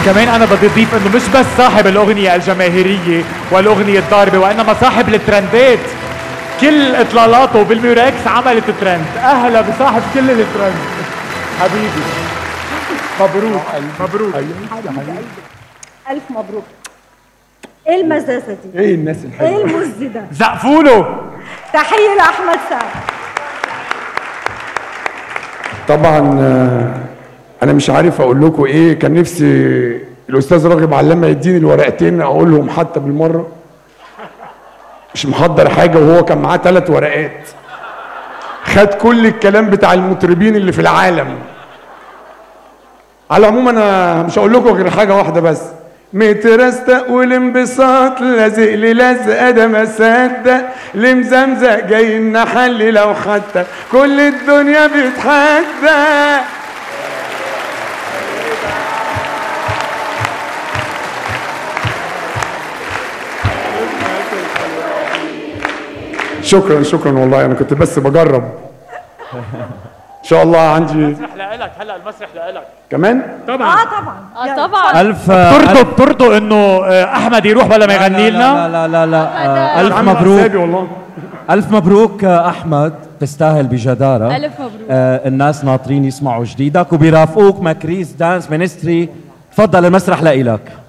كمان انا بدي اضيف انه مش بس صاحب الاغنيه الجماهيريه والاغنيه الضاربه وانما صاحب الترندات كل اطلالاته بالميوركس عملت ترند اهلا بصاحب كل الترند حبيبي مبروك مبروك الف مبروك ايه المزازه دي ايه الناس الحلوه ايه المز ده زقفوا له تحيه لاحمد سعد طبعا آه، انا مش عارف اقول لكم ايه كان نفسي الاستاذ راغب علامه يديني الورقتين اقولهم حتى بالمره مش محضر حاجه وهو كان معاه ثلاث ورقات خد كل الكلام بتاع المطربين اللي في العالم على العموم انا مش هقول لكم غير حاجه واحده بس مترستق والانبساط لازق لي لزقه ده ما صدق لمزمزق جاي نحل لو حتى كل الدنيا بتحدى شكرا شكرا والله انا كنت بس بجرب ان شاء الله عندي المسرح لك هلا المسرح لك كمان اه طبعا اه طبعا ألف بترضوا بترضوا انه آه، احمد يروح ولا ما يغني لنا لا لا لا لا آه، ألف عامل مبروك حسابي والله ألف مبروك آه، أحمد تستاهل بجدارة ألف مبروك. آه الناس ناطرين يسمعوا جديدك وبيرافقوك مكريس دانس مينستري تفضل المسرح لإلك